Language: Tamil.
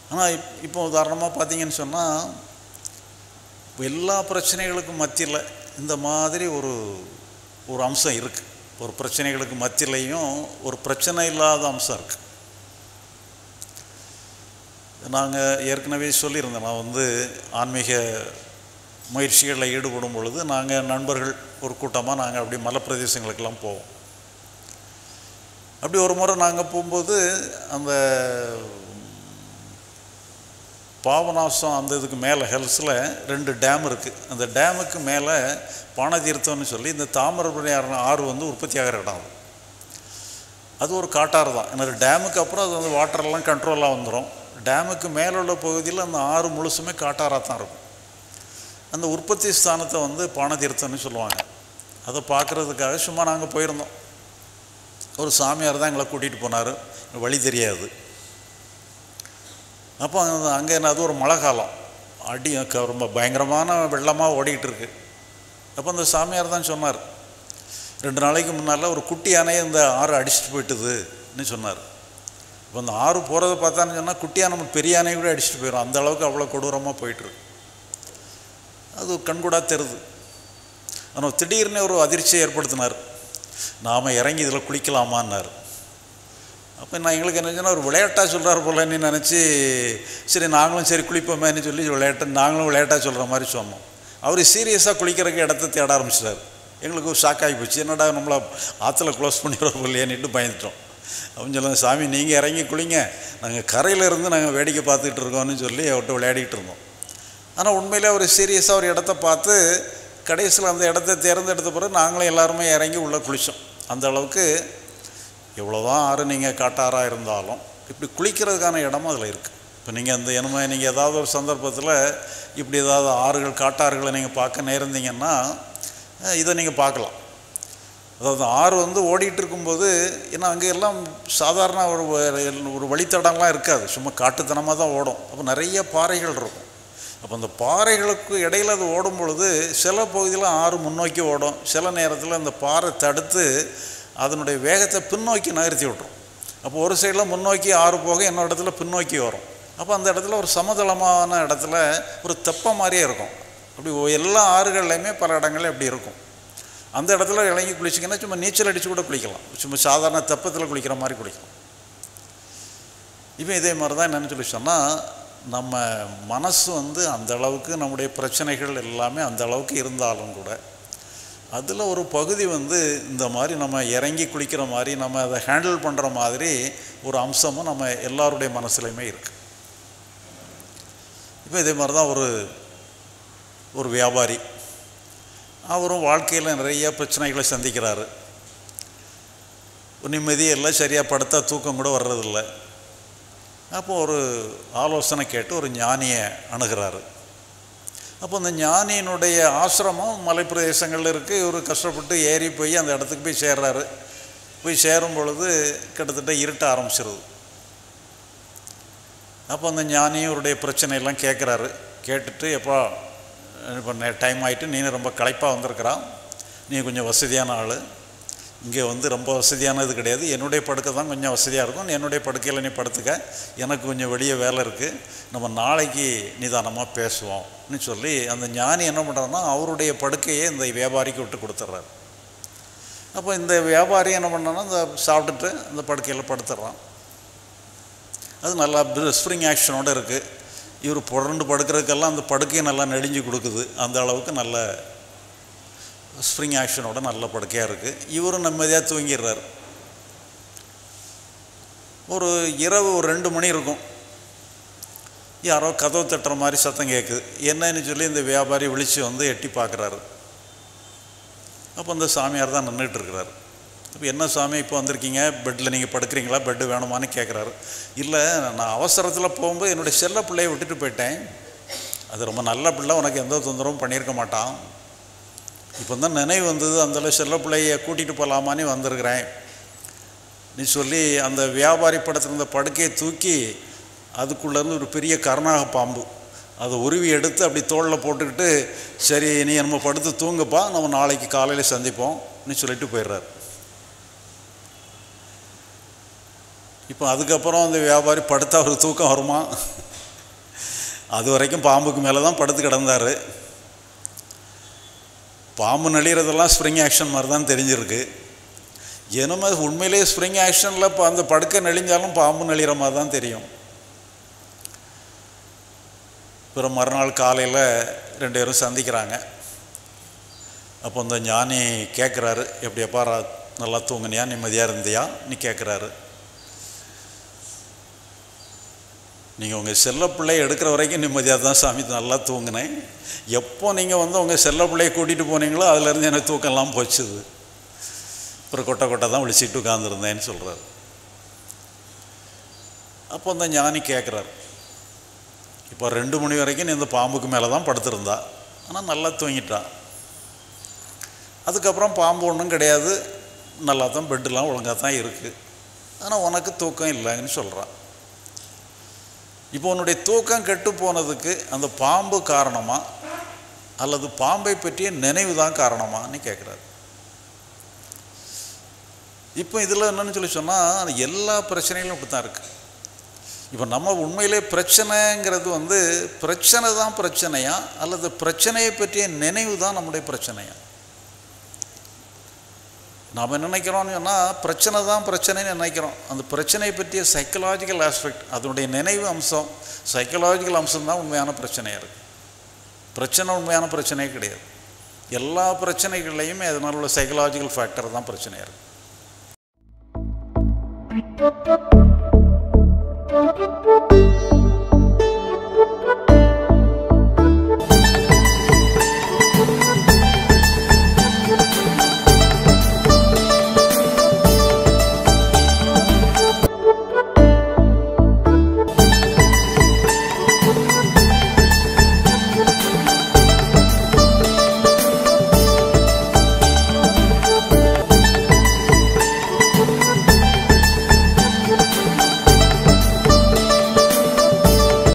ஆனால் இப் இப்போ உதாரணமாக பார்த்தீங்கன்னு சொன்னால் எல்லா பிரச்சனைகளுக்கும் மத்தியில் இந்த மாதிரி ஒரு ஒரு அம்சம் இருக்குது ஒரு பிரச்சனைகளுக்கு மத்தியிலையும் ஒரு பிரச்சனை இல்லாத அம்சம் இருக்குது நாங்கள் ஏற்கனவே சொல்லியிருந்தோம் நான் வந்து ஆன்மீக முயற்சிகளில் ஈடுபடும் பொழுது நாங்கள் நண்பர்கள் ஒரு கூட்டமாக நாங்கள் அப்படி மலைப்பிரதேசங்களுக்கெல்லாம் போவோம் அப்படி ஒரு முறை நாங்கள் போகும்போது அந்த பாபநாசம் அந்த இதுக்கு மேலே ஹெல்ஸில் ரெண்டு டேம் இருக்குது அந்த டேமுக்கு மேலே பானதீர்த்தம்னு சொல்லி இந்த தாமிரபரணி ஆறு- ஆறு வந்து உற்பத்தி ஆகிற இடம் அது அது ஒரு காட்டாறு தான் ஏன்னா டேமுக்கு அப்புறம் அது வந்து வாட்டர்லாம் கண்ட்ரோலாக வந்துடும் டேமுக்கு மேலே உள்ள பகுதியில் அந்த ஆறு முழுசுமே காட்டாராக தான் இருக்கும் அந்த உற்பத்தி ஸ்தானத்தை வந்து பானதீர்த்தம்னு சொல்லுவாங்க அதை பார்க்குறதுக்காக சும்மா நாங்கள் போயிருந்தோம் ஒரு சாமியார் தான் எங்களை கூட்டிகிட்டு போனார் வழி தெரியாது அப்போ அங்கே அங்கே என்ன அது ஒரு மழை காலம் அடி க- ரொம்ப பயங்கரமான வெள்ளமாக ஓடிக்கிட்டு இருக்கு அப்போ அந்த சாமியார் தான் சொன்னார் ரெண்டு நாளைக்கு முன்னால் ஒரு குட்டி யானையை இந்த ஆறு அடிச்சுட்டு போயிட்டுதுன்னு சொன்னார் இப்போ அந்த ஆறு போகிறத பார்த்தான்னு சொன்னால் குட்டி யானை பெரிய யானையை கூட அடிச்சுட்டு போயிடும் அந்த அளவுக்கு அவ்வளோ கொடூரமாக போயிட்டுருக்கு அது கண்கூடா தெரியுது ஆனால் திடீர்னு ஒரு அதிர்ச்சியை ஏற்படுத்தினார் நாம் இறங்கி இதில் குளிக்கலாமான்னார் அப்போ நான் எங்களுக்கு என்ன சொன்னால் ஒரு விளையாட்டாக சொல்கிறார் போலன்னு நினச்சி சரி நாங்களும் சரி குளிப்போமேன்னு சொல்லி விளையாட்டு நாங்களும் விளையாட்டாக சொல்கிற மாதிரி சொன்னோம் அவர் சீரியஸாக குளிக்கிறதுக்கு இடத்த தேட ஆரம்பிச்சிட்டார் எங்களுக்கு ஒரு ஷாக் ஆகி போச்சு என்னடா நம்மளை ஆற்றுல க்ளோஸ் பண்ணிடுவோம் இல்லையான்னுட்டு பயந்துட்டோம் அப்படின்னு சொல்லுங்க சாமி நீங்கள் இறங்கி குளிங்க நாங்கள் கரையில் இருந்து நாங்கள் வேடிக்கை பார்த்துக்கிட்டு இருக்கோம்னு சொல்லி அவர்கிட்ட விளையாடிட்டு இருந்தோம் ஆனால் உண்மையிலே அவர் சீரியஸாக ஒரு இடத்த பார்த்து கடைசியில் அந்த இடத்த தேர்ந்தெடுத்த பிறகு நாங்களும் எல்லாருமே இறங்கி உள்ளே குளித்தோம் அந்த அளவுக்கு எவ்வளோதான் ஆறு நீங்கள் காட்டாராக இருந்தாலும் இப்படி குளிக்கிறதுக்கான இடமும் அதில் இருக்குது இப்போ நீங்கள் அந்த என்னமே நீங்கள் ஏதாவது ஒரு சந்தர்ப்பத்தில் இப்படி ஏதாவது ஆறுகள் காட்டாறுகளை நீங்கள் பார்க்க நேர்ந்தீங்கன்னா அஹ், இதை நீங்கள் பார்க்கலாம் அதாவது ஆறு வந்து ஓடிட்டு இருக்கும்போது ஏன்னா அங்கே எல்லாம் சாதாரண ஒரு வ- ஒரு வழித்தடம்லாம் இருக்காது சும்மா காட்டுத்தனமாக தான் ஓடும் அப்போ நிறைய பாறைகள் இருக்கும் அப்போ அந்த பாறைகளுக்கு இடையில அது ஓடும் பொழுது சில பகுதியில் ஆறு முன்னோக்கி ஓடும் சில நேரத்தில் அந்த பாறை தடுத்து அதனுடைய வேகத்தை பின்னோக்கி நகர்த்தி விட்டுரும் அப்போ ஒரு சைடில் முன்னோக்கி ஆறு போக இன்னொரு இடத்துல பின்னோக்கி வரும் அப்போ அந்த இடத்துல ஒரு சமதளமான இடத்துல ஒரு தெப்பம் மாதிரியே இருக்கும் அப்படி ஒ- எல்லா ஆறுகள்லையுமே பல இடங்கள்ல அப்படி இருக்கும் அந்த இடத்துல இறங்கி குளிச்சிங்கன்னா சும்மா நீச்சல் அடித்து கூட குளிக்கலாம் சும்மா சாதாரண தெப்பத்தில் குளிக்கிற மாதிரி குளிக்கலாம் இப்போ இதே மாதிரி தான் என்னன்னு சொல்லி சொன்னால் நம்ம மனசு வந்து அந்த அளவுக்கு நம்முடைய பிரச்சனைகள் எல்லாமே அந்த அளவுக்கு இருந்தாலும் கூட அதில் ஒரு பகுதி வந்து இந்த மாதிரி நம்ம இறங்கி குளிக்கிற மாதிரி நம்ம அதை ஹேண்டில் பண்ணுற மாதிரி ஒரு அம்சமும் நம்ம எல்லாருடைய மனசுலையுமே இருக்குது இப்போ இதே மாதிரி தான் ஒரு ஒரு வியாபாரி அவரும் வாழ்க்கையில் நிறைய பிரச்சனைகளை சந்திக்கிறாரு நிம்மதி எல்லாம் சரியாக படுத்தா தூக்கம் கூட வர்றதில்ல அப்போ ஒரு ஆலோசனை கேட்டு ஒரு ஞானியை அணுகிறாரு அப்போ அந்த ஞானியினுடைய ஆசிரமம் மலைப்பிரதேசங்கள்ல இருக்குது இவர் கஷ்டப்பட்டு ஏறி போய் அந்த இடத்துக்கு போய் சேர்றாரு போய் சேரும் பொழுது கிட்டத்தட்ட இருட்ட ஆரம்பிச்சிருது அப்போ அந்த ஞானி இவருடைய பிரச்சனையெல்லாம் கேட்குறாரு கேட்டுட்டு எப்போ இப்போ டைம் ஆகிட்டு நீ ரொம்ப களைப்பாக வந்திருக்கிறான் நீ கொஞ்சம் வசதியான ஆள் இங்கே வந்து ரொம்ப வசதியானது கிடையாது என்னுடைய படுக்கை தான் கொஞ்சம் வசதியாக இருக்கும் என்னுடைய படுக்கையில் நீ படுத்துக்க எனக்கு கொஞ்சம் வெளியே வேலை இருக்குது நம்ம நாளைக்கு நிதானமாக பேசுவோம்னு சொல்லி அந்த ஞானி என்ன பண்ணுறாருன்னா அவருடைய படுக்கையை இந்த வியாபாரிக்கு விட்டு கொடுத்துட்றாரு அப்போ இந்த வியாபாரி என்ன பண்ணான்னா இந்த சாப்பிட்டுட்டு அந்த படுக்கையில் படுத்துடுறான் அது நல்லா ஸ்ப்ரிங் ஆக்ஷனோடு இருக்குது இவர் புரண்டு படுக்கிறதுக்கெல்லாம் அந்த படுக்கையை நல்லா நெளிஞ்சு கொடுக்குது அந்த அளவுக்கு நல்ல ஸ்ப்ரிங் ஆக்ஷனோட நல்ல படுக்கையாக இருக்குது இவரும் நிம்மதியாக தூங்கிடுறாரு ஒரு இரவு ஒரு ரெண்டு மணி இருக்கும் யாரோ கதவு தட்டுற மாதிரி சத்தம் கேட்குது என்னன்னு சொல்லி இந்த வியாபாரி விழித்து வந்து எட்டி பார்க்குறாரு அப்போ அந்த சாமியார் தான் நின்றுட்டு இருக்கிறாரு இப்போ என்ன சாமி இப்போ வந்திருக்கீங்க பெட்டில் நீங்கள் படுக்கிறீங்களா பெட்டு வேணுமான்னு கேட்குறாரு இல்லை நான் அவசரத்தில் போகும்போது என்னுடைய செல்ல பிள்ளையை விட்டுட்டு போயிட்டேன் அது ரொம்ப நல்ல பிள்ளை உனக்கு எந்த தொந்தரவும் பண்ணியிருக்க மாட்டான் இப்போ தான் நினைவு வந்தது அந்த செல்ல பிள்ளையை கூட்டிகிட்டு போகலாமான்னு வந்திருக்கிறேன் நீ சொல்லி அந்த வியாபாரி படத்திருந்த படுக்கையை தூக்கி அதுக்குள்ளேருந்து ஒரு பெரிய கருணாக பாம்பு அதை உருவி எடுத்து அப்படி தோளில் போட்டுக்கிட்டு சரி நீ நம்ம படுத்து தூங்குப்பா நம்ம நாளைக்கு காலையில் சந்திப்போம்னு சொல்லிட்டு போயிடுறாரு இப்போ அதுக்கப்புறம் அந்த வியாபாரி படுத்தா அவருக்கு தூக்கம் வருமா அது வரைக்கும் பாம்புக்கு மேலே தான் படுத்து கிடந்தார் பாம்பு நெளிகிறதெல்லாம் ஸ்ப்ரிங் ஆக்ஷன் மாதிரி தான் தெரிஞ்சிருக்கு என்னமோ உண்மையிலேயே ஸ்ப்ரிங் ஆக்ஷனில் இப்போ அந்த படுக்கை நெளிஞ்சாலும் பாம்பு நெளிகிற மாதிரி தான் தெரியும் அப்புறம் மறுநாள் காலையில் ரெண்டு பேரும் சந்திக்கிறாங்க அப்போ இந்த ஞானி கேட்குறாரு எப்படியப்பா ரா- நல்லா தூங்குனியா நிம்மதியாக இருந்தியா நீ கேட்குறாரு நீங்கள் உங்கள் செல்லப்பிள்ளை எடுக்கிற வரைக்கும் நிம்மதியாக தான் சாமி நல்லா தூங்கினேன் எப்போ நீங்கள் வந்து உங்கள் செல்லப்பிள்ளையை கூட்டிகிட்டு போனீங்களோ அதுலேருந்து எனக்கு தூக்கம்லாம் போச்சுது அப்புறம் கொட்டை கொட்டை தான் விழிச்சிட்டு உட்காந்துருந்தேன்னு சொல்கிறார் அப்போ அந்த ஞானி கேட்குறாரு இப்போ ரெண்டு மணி வரைக்கும் நீ இந்த பாம்புக்கு மேலே தான் படுத்திருந்தா ஆனால் நல்லா தூங்கிட்டா அதுக்கப்புறம் பாம்பு ஒன்றும் கிடையாது நல்லா தான் பெட்டெலாம் ஒழுங்காக தான் இருக்குது ஆனால் உனக்கு தூக்கம் இல்லைன்னு சொல்கிறான் இப்போ உன்னுடைய தூக்கம் கெட்டு போனதுக்கு அந்த பாம்பு காரணமா அல்லது பாம்பை பற்றிய நினைவு தான் காரணமான்னு கேட்குறாரு இப்போ இதில் என்னன்னு சொல்லி சொன்னால் எல்லா பிரச்சனைகளும் இப்படி தான் இருக்குது இப்போ நம்ம உண்மையிலே பிரச்சனைங்கிறது வந்து பிரச்சனை தான் பிரச்சனையா அல்லது பிரச்சனையை பற்றிய நினைவு தான் நம்முடைய பிரச்சனையா நாம் என்ன நினைக்கிறோம்னு சொன்னால் பிரச்சனை தான் பிரச்சனைன்னு நினைக்கிறோம் அந்த பிரச்சனையை பற்றிய சைக்கலாஜிக்கல் ஆஸ்பெக்ட் அதனுடைய நினைவு அம்சம் சைக்கலாஜிக்கல் அம்சம் தான் உண்மையான பிரச்சனையாக இருக்குது பிரச்சனை உண்மையான பிரச்சனையே கிடையாது எல்லா பிரச்சனைகள்லையுமே அதனால உள்ள சைக்கலாஜிக்கல் ஃபேக்டர் தான் பிரச்சனையாக இருக்குது Thank you.